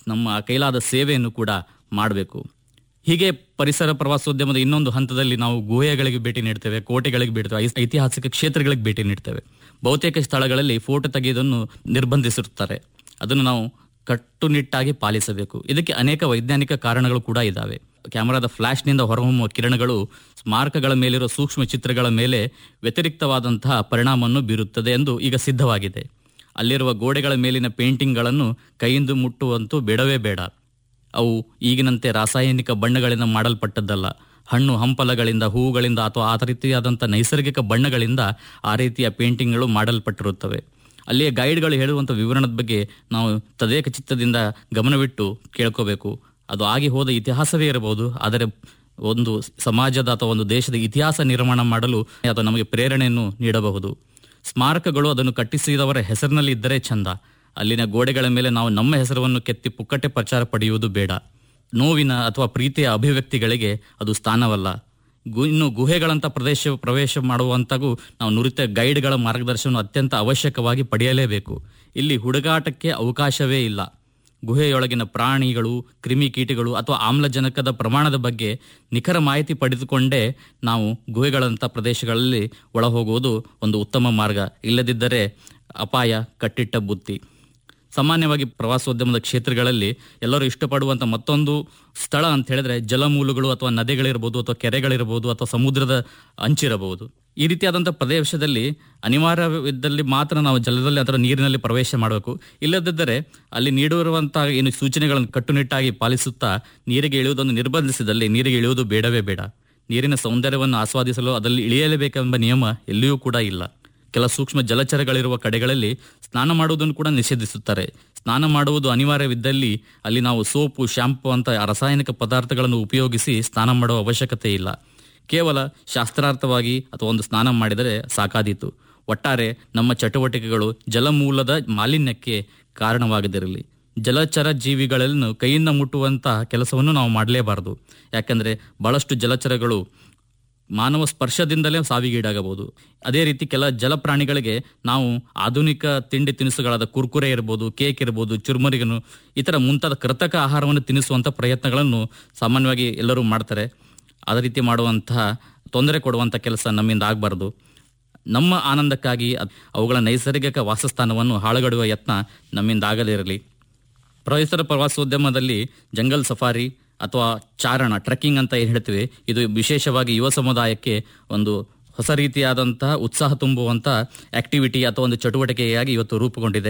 ನಮ್ಮ ಕೈಲಾದ ಸೇವೆಯನ್ನು ಕೂಡ ಮಾಡಬೇಕು ಹೀಗೆ ಪರಿಸರ ಪ್ರವಾಸೋದ್ಯಮದ ಇನ್ನೊಂದು ಹಂತದಲ್ಲಿ ನಾವು ಗುಹೆಗಳಿಗೆ ಭೇಟಿ ನೀಡ್ತೇವೆ ಕೋಟೆಗಳಿಗೆ ಭೇಟಿ ಐ- ಐತಿಹಾಸಿಕ ಕ್ಷೇತ್ರಗಳಿಗೆ ಭೇಟಿ ನೀಡ್ತೇವೆ ಬಹುತೇಕ ಸ್ಥಳಗಳಲ್ಲಿ ಫೋಟೋ ತೆಗೆಯುವುದನ್ನು ನಿರ್ಬಂಧಿಸಿರುತ್ತಾರೆ ಅದನ್ನು ನಾವು ಕಟ್ಟುನಿಟ್ಟಾಗಿ ಪಾಲಿಸಬೇಕು ಇದಕ್ಕೆ ಅನೇಕ ವೈಜ್ಞಾನಿಕ ಕಾರಣಗಳು ಕೂಡ ಇದ್ದಾವೆ ಕ್ಯಾಮರಾದ ಫ್ಲಾಶ್ನಿಂದ ಹೊರಹೊಮ್ಮುವ ಕಿರಣಗಳು ಸ್ಮಾರಕಗಳ ಮೇಲಿರುವ ಸೂಕ್ಷ್ಮ ಚಿತ್ರಗಳ ಮೇಲೆ ವ್ಯತಿರಿಕ್ತವಾದಂತಹ ಪರಿಣಾಮವನ್ನು ಬೀರುತ್ತದೆ ಎಂದು ಈಗ ಸಿದ್ಧವಾಗಿದೆ ಅಲ್ಲಿರುವ ಗೋಡೆಗಳ ಮೇಲಿನ ಪೇಂಟಿಂಗ್ಗಳನ್ನು ಕೈಯಿಂದ ಮುಟ್ಟುವಂತೂ ಬೇಡವೇ ಬೇಡ ಅವು ಈಗಿನಂತೆ ರಾಸಾಯನಿಕ ಬಣ್ಣಗಳಿಂದ ಮಾಡಲ್ಪಟ್ಟದ್ದಲ್ಲ ಹಣ್ಣು ಹಂಪಲಗಳಿಂದ ಹೂವುಗಳಿಂದ ಅಥವಾ ಆ ರೀತಿಯಾದಂಥ ನೈಸರ್ಗಿಕ ಬಣ್ಣಗಳಿಂದ ಆ ರೀತಿಯ ಪೇಂಟಿಂಗ್ಗಳು ಮಾಡಲ್ಪಟ್ಟಿರುತ್ತವೆ ಅಲ್ಲಿಯ ಗೈಡ್ಗಳು ಹೇಳುವಂಥ ವಿವರಣದ ಬಗ್ಗೆ ನಾವು ತದೇಕ ಚಿತ್ತದಿಂದ ಗಮನವಿಟ್ಟು ಕೇಳ್ಕೋಬೇಕು ಅದು ಆಗಿ ಹೋದ ಇತಿಹಾಸವೇ ಇರಬಹುದು ಆದರೆ ಒಂದು ಸಮಾಜದ ಅಥವಾ ಒಂದು ದೇಶದ ಇತಿಹಾಸ ನಿರ್ಮಾಣ ಮಾಡಲು ಅಥವಾ ನಮಗೆ ಪ್ರೇರಣೆಯನ್ನು ನೀಡಬಹುದು ಸ್ಮಾರಕಗಳು ಅದನ್ನು ಕಟ್ಟಿಸಿದವರ ಹೆಸರಿನಲ್ಲಿ ಇದ್ದರೆ ಚಂದ ಅಲ್ಲಿನ ಗೋಡೆಗಳ ಮೇಲೆ ನಾವು ನಮ್ಮ ಹೆಸರನ್ನು ಕೆತ್ತಿ ಪುಕ್ಕಟೆ ಪ್ರಚಾರ ಪಡೆಯುವುದು ಬೇಡ ನೋವಿನ ಅಥವಾ ಪ್ರೀತಿಯ ಅಭಿವ್ಯಕ್ತಿಗಳಿಗೆ ಅದು ಸ್ಥಾನವಲ್ಲ ಗು- ಇನ್ನು ಗುಹೆಗಳಂತ ಪ್ರದೇಶ ಪ್ರವೇಶ ಮಾಡುವಂತಾಗೂ ನಾವು ನುರಿತ ಗೈಡ್ಗಳ ಮಾರ್ಗದರ್ಶನ ಅತ್ಯಂತ ಅವಶ್ಯಕವಾಗಿ ಪಡೆಯಲೇಬೇಕು ಇಲ್ಲಿ ಹುಡುಗಾಟಕ್ಕೆ ಅವಕಾಶವೇ ಇಲ್ಲ ಗುಹೆಯೊಳಗಿನ ಪ್ರಾಣಿಗಳು ಕ್ರಿಮಿಕೀಟಗಳು ಅಥವಾ ಆಮ್ಲಜನಕದ ಪ್ರಮಾಣದ ಬಗ್ಗೆ ನಿಖರ ಮಾಹಿತಿ ಪಡೆದುಕೊಂಡೇ ನಾವು ಗುಹೆಗಳಂಥ ಪ್ರದೇಶಗಳಲ್ಲಿ ಒಳ ಹೋಗುವುದು ಒಂದು ಉತ್ತಮ ಮಾರ್ಗ ಇಲ್ಲದಿದ್ದರೆ ಅಪಾಯ ಕಟ್ಟಿಟ್ಟ ಬುತ್ತಿ ಸಾಮಾನ್ಯವಾಗಿ ಪ್ರವಾಸೋದ್ಯಮದ ಕ್ಷೇತ್ರಗಳಲ್ಲಿ ಎಲ್ಲರೂ ಇಷ್ಟಪಡುವಂಥ ಮತ್ತೊಂದು ಸ್ಥಳ ಅಂತ ಹೇಳಿದ್ರೆ ಜಲಮೂಲಗಳು ಅಥವಾ ನದಿಗಳಿರ್ಬೋದು ಅಥವಾ ಕೆರೆಗಳಿರ್ಬೋದು ಅಥವಾ ಸಮುದ್ರದ ಅಂಚಿರಬಹುದು ಈ ರೀತಿಯಾದಂಥ ಪ್ರದೇಶದಲ್ಲಿ ಅನಿವಾರ್ಯವಿದ್ದಲ್ಲಿ ಮಾತ್ರ ನಾವು ಜಲದಲ್ಲಿ ಅಥವಾ ನೀರಿನಲ್ಲಿ ಪ್ರವೇಶ ಮಾಡಬೇಕು ಇಲ್ಲದಿದ್ದರೆ ಅಲ್ಲಿ ನೀಡಿರುವಂತಹ ಏನು ಸೂಚನೆಗಳನ್ನು ಕಟ್ಟುನಿಟ್ಟಾಗಿ ಪಾಲಿಸುತ್ತಾ ನೀರಿಗೆ ಇಳಿಯುವುದನ್ನು ನಿರ್ಬಂಧಿಸಿದಲ್ಲಿ ನೀರಿಗೆ ಇಳಿಯುವುದು ಬೇಡವೇ ಬೇಡ ನೀರಿನ ಸೌಂದರ್ಯವನ್ನು ಆಸ್ವಾದಿಸಲು ಅದರಲ್ಲಿ ಇಳಿಯಲೇಬೇಕೆಂಬ ನಿಯಮ ಎಲ್ಲಿಯೂ ಕೂಡ ಇಲ್ಲ ಕೆಲ ಸೂಕ್ಷ್ಮ ಜಲಚರಗಳಿರುವ ಕಡೆಗಳಲ್ಲಿ ಸ್ನಾನ ಮಾಡುವುದನ್ನು ಕೂಡ ನಿಷೇಧಿಸುತ್ತಾರೆ ಸ್ನಾನ ಮಾಡುವುದು ಅನಿವಾರ್ಯವಿದ್ದಲ್ಲಿ ಅಲ್ಲಿ ನಾವು ಸೋಪು ಶಾಂಪು ಅಂತ ರಾಸಾಯನಿಕ ಪದಾರ್ಥಗಳನ್ನು ಉಪಯೋಗಿಸಿ ಸ್ನಾನ ಮಾಡುವ ಅವಶ್ಯಕತೆ ಇಲ್ಲ ಕೇವಲ ಶಾಸ್ತ್ರಾರ್ಥವಾಗಿ ಅಥವಾ ಒಂದು ಸ್ನಾನ ಮಾಡಿದರೆ ಸಾಕಾದೀತು ಒಟ್ಟಾರೆ ನಮ್ಮ ಚಟುವಟಿಕೆಗಳು ಜಲಮೂಲದ ಮಾಲಿನ್ಯಕ್ಕೆ ಕಾರಣವಾಗದಿರಲಿ ಜಲಚರ ಜೀವಿಗಳನ್ನು ಕೈಯಿಂದ ಮುಟ್ಟುವಂತಹ ಕೆಲಸವನ್ನು ನಾವು ಮಾಡಲೇಬಾರದು ಯಾಕಂದರೆ ಬಹಳಷ್ಟು ಜಲಚರಗಳು ಮಾನವ ಸ್ಪರ್ಶದಿಂದಲೇ ಸಾವಿಗೀಡಾಗಬಹುದು ಅದೇ ರೀತಿ ಕೆಲ ಜಲಪ್ರಾಣಿಗಳಿಗೆ ನಾವು ಆಧುನಿಕ ತಿಂಡಿ ತಿನಿಸುಗಳಾದ ಕುರ್ಕುರೆ ಇರ್ಬೋದು ಕೇಕ್ ಇರ್ಬೋದು ಚುರುಮರಿಗನು ಇತರ ಮುಂತಾದ ಕೃತಕ ಆಹಾರವನ್ನು ತಿನ್ನಿಸುವಂಥ ಪ್ರಯತ್ನಗಳನ್ನು ಸಾಮಾನ್ಯವಾಗಿ ಎಲ್ಲರೂ ಮಾಡ್ತಾರೆ ಅದೇ ರೀತಿ ಮಾಡುವಂತಹ ತೊಂದರೆ ಕೊಡುವಂಥ ಕೆಲಸ ನಮ್ಮಿಂದ ಆಗಬಾರ್ದು ನಮ್ಮ ಆನಂದಕ್ಕಾಗಿ ಅದ್- ಅವುಗಳ ನೈಸರ್ಗಿಕ ವಾಸಸ್ಥಾನವನ್ನು ಹಾಳುಗಡುವ ಯತ್ನ ನಮ್ಮಿಂದ ಆಗದಿರಲಿ ಪರಿಸರ ಪ್ರವಾಸೋದ್ಯಮದಲ್ಲಿ ಜಂಗಲ್ ಸಫಾರಿ ಅಥವಾ ಚಾರಣ ಟ್ರೆಕ್ಕಿಂಗ್ ಅಂತ ಏನು ಹೇಳ್ತೀವಿ ಇದು ವಿಶೇಷವಾಗಿ ಯುವ ಸಮುದಾಯಕ್ಕೆ ಒಂದು ಹೊಸ ರೀತಿಯಾದಂತಹ ಉತ್ಸಾಹ ತುಂಬುವಂಥ ಆಕ್ಟಿವಿಟಿ ಅಥವಾ ಒಂದು ಚಟುವಟಿಕೆಯಾಗಿ ಇವತ್ತು ರೂಪುಗೊಂಡಿದೆ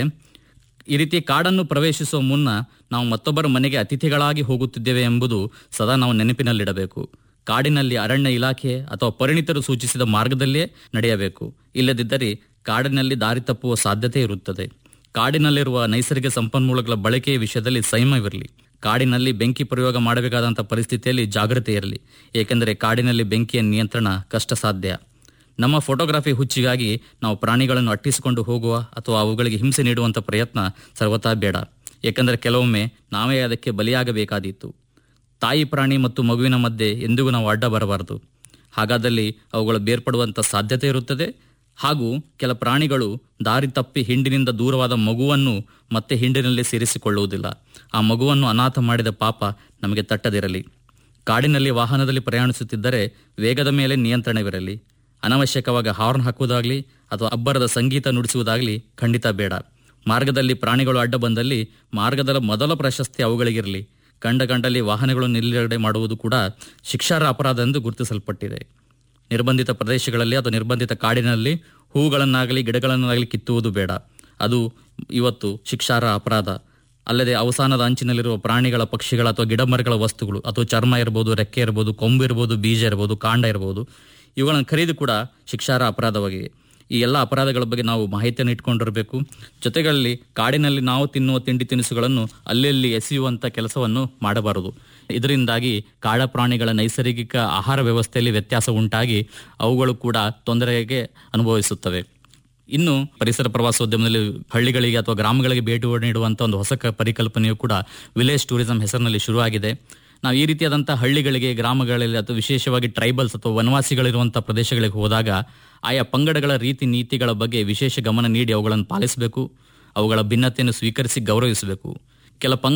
ಈ ರೀತಿ ಕಾಡನ್ನು ಪ್ರವೇಶಿಸುವ ಮುನ್ನ ನಾವು ಮತ್ತೊಬ್ಬರ ಮನೆಗೆ ಅತಿಥಿಗಳಾಗಿ ಹೋಗುತ್ತಿದ್ದೇವೆ ಎಂಬುದು ಸದಾ ನಾವು ನೆನಪಿನಲ್ಲಿಡಬೇಕು ಕಾಡಿನಲ್ಲಿ ಅರಣ್ಯ ಇಲಾಖೆ ಅಥವಾ ಪರಿಣಿತರು ಸೂಚಿಸಿದ ಮಾರ್ಗದಲ್ಲೇ ನಡೆಯಬೇಕು ಇಲ್ಲದಿದ್ದರೆ ಕಾಡಿನಲ್ಲಿ ದಾರಿ ತಪ್ಪುವ ಸಾಧ್ಯತೆ ಇರುತ್ತದೆ ಕಾಡಿನಲ್ಲಿರುವ ನೈಸರ್ಗಿಕ ಸಂಪನ್ಮೂಲಗಳ ಬಳಕೆಯ ವಿಷಯದಲ್ಲಿ ಸಂಯಮವಿರಲಿ ಕಾಡಿನಲ್ಲಿ ಬೆಂಕಿ ಪ್ರಯೋಗ ಮಾಡಬೇಕಾದಂಥ ಪರಿಸ್ಥಿತಿಯಲ್ಲಿ ಜಾಗೃತಿ ಇರಲಿ ಏಕೆಂದರೆ ಕಾಡಿನಲ್ಲಿ ಬೆಂಕಿಯ ನಿಯಂತ್ರಣ ಕಷ್ಟ ಸಾಧ್ಯ ನಮ್ಮ ಫೋಟೋಗ್ರಫಿ ಹುಚ್ಚಿಗಾಗಿ ನಾವು ಪ್ರಾಣಿಗಳನ್ನು ಅಟ್ಟಿಸಿಕೊಂಡು ಹೋಗುವ ಅಥವಾ ಅವುಗಳಿಗೆ ಹಿಂಸೆ ನೀಡುವಂಥ ಪ್ರಯತ್ನ ಸರ್ವತಾ ಬೇಡ ಏಕೆಂದರೆ ಕೆಲವೊಮ್ಮೆ ನಾವೇ ಅದಕ್ಕೆ ಬಲಿಯಾಗಬೇಕಾದೀತು ತಾಯಿ ಪ್ರಾಣಿ ಮತ್ತು ಮಗುವಿನ ಮಧ್ಯೆ ಎಂದಿಗೂ ನಾವು ಅಡ್ಡ ಬರಬಾರದು ಹಾಗಾದಲ್ಲಿ ಅವುಗಳು ಬೇರ್ಪಡುವಂಥ ಸಾಧ್ಯತೆ ಇರುತ್ತದೆ ಹಾಗೂ ಕೆಲ ಪ್ರಾಣಿಗಳು ದಾರಿ ತಪ್ಪಿ ಹಿಂಡಿನಿಂದ ದೂರವಾದ ಮಗುವನ್ನು ಮತ್ತೆ ಹಿಂಡಿನಲ್ಲಿ ಸೇರಿಸಿಕೊಳ್ಳುವುದಿಲ್ಲ ಆ ಮಗುವನ್ನು ಅನಾಥ ಮಾಡಿದ ಪಾಪ ನಮಗೆ ತಟ್ಟದಿರಲಿ ಕಾಡಿನಲ್ಲಿ ವಾಹನದಲ್ಲಿ ಪ್ರಯಾಣಿಸುತ್ತಿದ್ದರೆ ವೇಗದ ಮೇಲೆ ನಿಯಂತ್ರಣವಿರಲಿ ಅನವಶ್ಯಕವಾಗಿ ಹಾರ್ನ್ ಹಾಕುವುದಾಗಲಿ ಅಥವಾ ಅಬ್ಬರದ ಸಂಗೀತ ನುಡಿಸುವುದಾಗಲಿ ಖಂಡಿತ ಬೇಡ ಮಾರ್ಗದಲ್ಲಿ ಪ್ರಾಣಿಗಳು ಅಡ್ಡ ಬಂದಲ್ಲಿ ಮಾರ್ಗದ ಮೊದಲ ಪ್ರಶಸ್ತಿ ಅವುಗಳಿಗಿರಲಿ ಕಂಡ ಕಂಡಲ್ಲಿ ವಾಹನಗಳು ನಿಲ್ಲಡೆ ಮಾಡುವುದು ಕೂಡ ಶಿಕ್ಷಾರ್ಹ ಅಪರಾಧ ಎಂದು ಗುರುತಿಸಲ್ಪಟ್ಟಿದೆ ನಿರ್ಬಂಧಿತ ಪ್ರದೇಶಗಳಲ್ಲಿ ಅಥವಾ ನಿರ್ಬಂಧಿತ ಕಾಡಿನಲ್ಲಿ ಹೂಗಳನ್ನಾಗಲಿ ಗಿಡಗಳನ್ನಾಗಲಿ ಕಿತ್ತುವುದು ಬೇಡ ಅದು ಇವತ್ತು ಶಿಕ್ಷಾರ್ಹ ಅಪರಾಧ ಅಲ್ಲದೆ ಅವಸಾನದ ಅಂಚಿನಲ್ಲಿರುವ ಪ್ರಾಣಿಗಳ ಪಕ್ಷಿಗಳ ಅಥವಾ ಗಿಡಮರಗಳ ವಸ್ತುಗಳು ಅಥವಾ ಚರ್ಮ ಇರ್ಬೋದು ರೆಕ್ಕೆ ಇರ್ಬೋದು ಕೊಂಬು ಇರ್ಬೋದು ಬೀಜ ಇರ್ಬೋದು ಕಾಂಡ ಇರ್ಬೋದು ಇವುಗಳನ್ನು ಖರೀದಿ ಕೂಡ ಶಿಕ್ಷಾರ್ಹ ಅಪರಾಧವಾಗಿದೆ ಈ ಎಲ್ಲ ಅಪರಾಧಗಳ ಬಗ್ಗೆ ನಾವು ಮಾಹಿತಿಯನ್ನು ಇಟ್ಕೊಂಡಿರಬೇಕು ಜೊತೆಗಳಲ್ಲಿ ಕಾಡಿನಲ್ಲಿ ನಾವು ತಿನ್ನುವ ತಿಂಡಿ ತಿನಿಸುಗಳನ್ನು ಅಲ್ಲಲ್ಲಿ ಎಸೆಯುವಂಥ ಕೆಲಸವನ್ನು ಮಾಡಬಾರದು ಇದರಿಂದಾಗಿ ಕಾಡ ಪ್ರಾಣಿಗಳ ನೈಸರ್ಗಿಕ ಆಹಾರ ವ್ಯವಸ್ಥೆಯಲ್ಲಿ ವ್ಯತ್ಯಾಸ ಉಂಟಾಗಿ ಅವುಗಳು ಕೂಡ ತೊಂದರೆಗೆ ಅನುಭವಿಸುತ್ತವೆ ಇನ್ನು ಪರಿಸರ ಪ್ರವಾಸೋದ್ಯಮದಲ್ಲಿ ಹಳ್ಳಿಗಳಿಗೆ ಅಥವಾ ಗ್ರಾಮಗಳಿಗೆ ಭೇಟಿ ನೀಡುವಂಥ ಒಂದು ಹೊಸ ಕ- ಪರಿಕಲ್ಪನೆಯು ಕೂಡ ವಿಲೇಜ್ ಟೂರಿಸಂ ಹೆಸರಿನಲ್ಲಿ ಶುರುವಾಗಿದೆ ನಾವು ಈ ರೀತಿಯಾದಂಥ ಹಳ್ಳಿಗಳಿಗೆ ಗ್ರಾಮಗಳಲ್ಲಿ ಅಥವಾ ವಿಶೇಷವಾಗಿ ಟ್ರೈಬಲ್ಸ್ ಅಥವಾ ವನವಾಸಿಗಳಿರುವಂಥ ಪ್ರದೇಶಗಳಿಗೆ ಹೋದಾಗ ಆಯಾ ಪಂಗಡಗಳ ರೀತಿ ನೀತಿಗಳ ಬಗ್ಗೆ ವಿಶೇಷ ಗಮನ ನೀಡಿ ಅವುಗಳನ್ನು ಪಾಲಿಸಬೇಕು ಅವುಗಳ ಭಿನ್ನತೆಯನ್ನು ಸ್ವೀಕರಿಸಿ ಗೌರವಿಸಬೇಕು ಕೆಲ ಪಂಗ